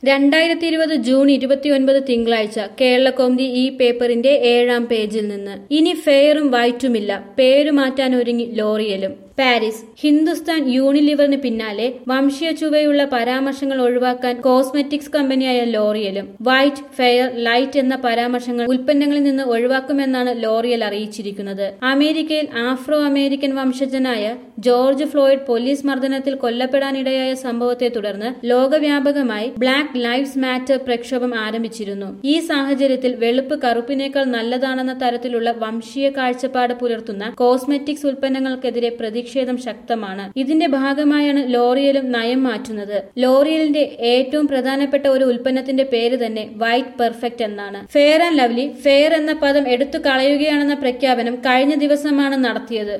രണ്ടായിരത്തി ഇരുപത് ജൂൺ ഇരുപത്തിയൊൻപത് തിങ്കളാഴ്ച കേരളകൗമുദി ഈ പേപ്പറിന്റെ ഏഴാം പേജിൽ നിന്ന് ഇനി ഫെയറും വൈറ്റുമില്ല പേരു മാറ്റാൻ ഒരുങ്ങി ലോറിയലും പാരീസ് ഹിന്ദുസ്ഥാൻ യൂണിലിവറിന് പിന്നാലെ വംശീയ ചുവയുള്ള പരാമർശങ്ങൾ ഒഴിവാക്കാൻ കോസ്മെറ്റിക്സ് കമ്പനിയായ ലോറിയലും വൈറ്റ് ഫെയർ ലൈറ്റ് എന്ന പരാമർശങ്ങൾ ഉൽപ്പന്നങ്ങളിൽ നിന്ന് ഒഴിവാക്കുമെന്നാണ് ലോറിയൽ അറിയിച്ചിരിക്കുന്നത് അമേരിക്കയിൽ ആഫ്രോ അമേരിക്കൻ വംശജനായ ജോർജ് ഫ്ലോയിഡ് പോലീസ് മർദ്ദനത്തിൽ കൊല്ലപ്പെടാനിടയായ സംഭവത്തെ തുടർന്ന് ലോകവ്യാപകമായി ബ്ലാക്ക് ലൈവ്സ് മാറ്റർ പ്രക്ഷോഭം ആരംഭിച്ചിരുന്നു ഈ സാഹചര്യത്തിൽ വെളുപ്പ് കറുപ്പിനേക്കാൾ നല്ലതാണെന്ന തരത്തിലുള്ള വംശീയ കാഴ്ചപ്പാട് പുലർത്തുന്ന കോസ്മെറ്റിക്സ് ഉൽപ്പന്നങ്ങൾക്കെതിരെ പ്രതിഷേധം ശക്തമാണ് ഇതിന്റെ ഭാഗമായാണ് ലോറിയലും നയം മാറ്റുന്നത് ലോറിയലിന്റെ ഏറ്റവും പ്രധാനപ്പെട്ട ഒരു ഉൽപ്പന്നത്തിന്റെ പേര് തന്നെ വൈറ്റ് പെർഫെക്റ്റ് എന്നാണ് ഫെയർ ആൻഡ് ലവ്ലി ഫെയർ എന്ന പദം എടുത്തു കളയുകയാണെന്ന പ്രഖ്യാപനം കഴിഞ്ഞ ദിവസമാണ് നടത്തിയത്